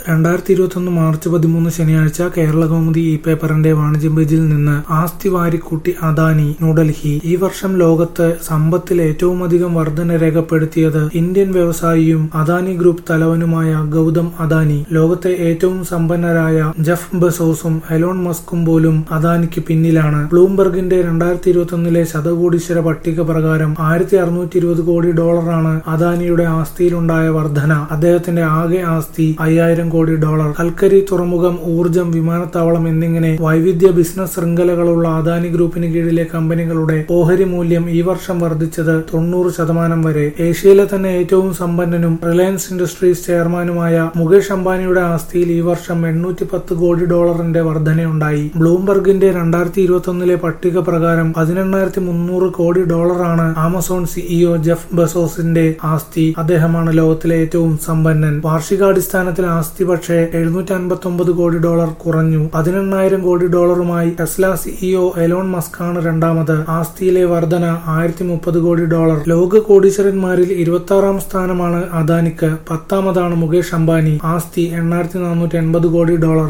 രണ്ടായിരത്തി ഇരുപത്തൊന്ന് മാർച്ച് പതിമൂന്ന് ശനിയാഴ്ച കേരളകൗമുദി ഇ പേപ്പറിന്റെ വാണിജ്യം പേജിൽ നിന്ന് ആസ്തി വാരിക്കൂട്ടി അദാനി ന്യൂഡൽഹി ഈ വർഷം ലോകത്ത് സമ്പത്തിൽ ഏറ്റവുമധികം വർധന രേഖപ്പെടുത്തിയത് ഇന്ത്യൻ വ്യവസായിയും അദാനി ഗ്രൂപ്പ് തലവനുമായ ഗൗതം അദാനി ലോകത്തെ ഏറ്റവും സമ്പന്നരായ ജഫ് ബസോസും എലോൺ മസ്കും പോലും അദാനിക്ക് പിന്നിലാണ് ബ്ലൂംബർഗിന്റെ രണ്ടായിരത്തി ഇരുപത്തൊന്നിലെ ശതകോടീശ്വര പട്ടിക പ്രകാരം ആയിരത്തി അറുന്നൂറ്റി ഇരുപത് കോടി ഡോളറാണ് അദാനിയുടെ ആസ്തിയിലുണ്ടായ വർധന അദ്ദേഹത്തിന്റെ ആകെ ആസ്തി അയ്യായിരം കോടി ഡോളർ കൽക്കരി തുറമുഖം ഊർജം വിമാനത്താവളം എന്നിങ്ങനെ വൈവിധ്യ ബിസിനസ് ശൃംഖലകളുള്ള അദാനി ഗ്രൂപ്പിന് കീഴിലെ കമ്പനികളുടെ ഓഹരി മൂല്യം ഈ വർഷം വർദ്ധിച്ചത് തൊണ്ണൂറ് ശതമാനം വരെ ഏഷ്യയിലെ തന്നെ ഏറ്റവും സമ്പന്നനും റിലയൻസ് ഇൻഡസ്ട്രീസ് ചെയർമാനുമായ മുകേഷ് അംബാനിയുടെ ആസ്തിയിൽ ഈ വർഷം എണ്ണൂറ്റി പത്ത് കോടി ഡോളറിന്റെ വർധനയുണ്ടായി ബ്ലൂംബർഗിന്റെ രണ്ടായിരത്തി ഇരുപത്തൊന്നിലെ പട്ടിക പ്രകാരം പതിനെണ്ണായിരത്തി മുന്നൂറ് കോടി ഡോളറാണ് ആമസോൺ സിഇഒ ജെഫ് ബസോസിന്റെ ആസ്തി അദ്ദേഹമാണ് ലോകത്തിലെ ഏറ്റവും സമ്പന്നൻ വാർഷികാടിസ്ഥാനത്തിൽ ആസ്തി പക്ഷേ എഴുന്നൂറ്റി അൻപത്തി ഒമ്പത് കോടി ഡോളർ കുറഞ്ഞു പതിനെണ്ണായിരം കോടി ഡോളറുമായി ടെസ്ല സിഇഒ എലോൺ മസ്കാണ് രണ്ടാമത് ആസ്തിയിലെ വർധന ആയിരത്തി മുപ്പത് കോടി ഡോളർ ലോക കോടീശ്വരന്മാരിൽ ഇരുപത്തി ആറാം സ്ഥാനമാണ് അദാനിക്ക് പത്താമതാണ് മുകേഷ് അംബാനി ആസ്തി എണ്ണായിരത്തി നാനൂറ്റി എൺപത് കോടി ഡോളർ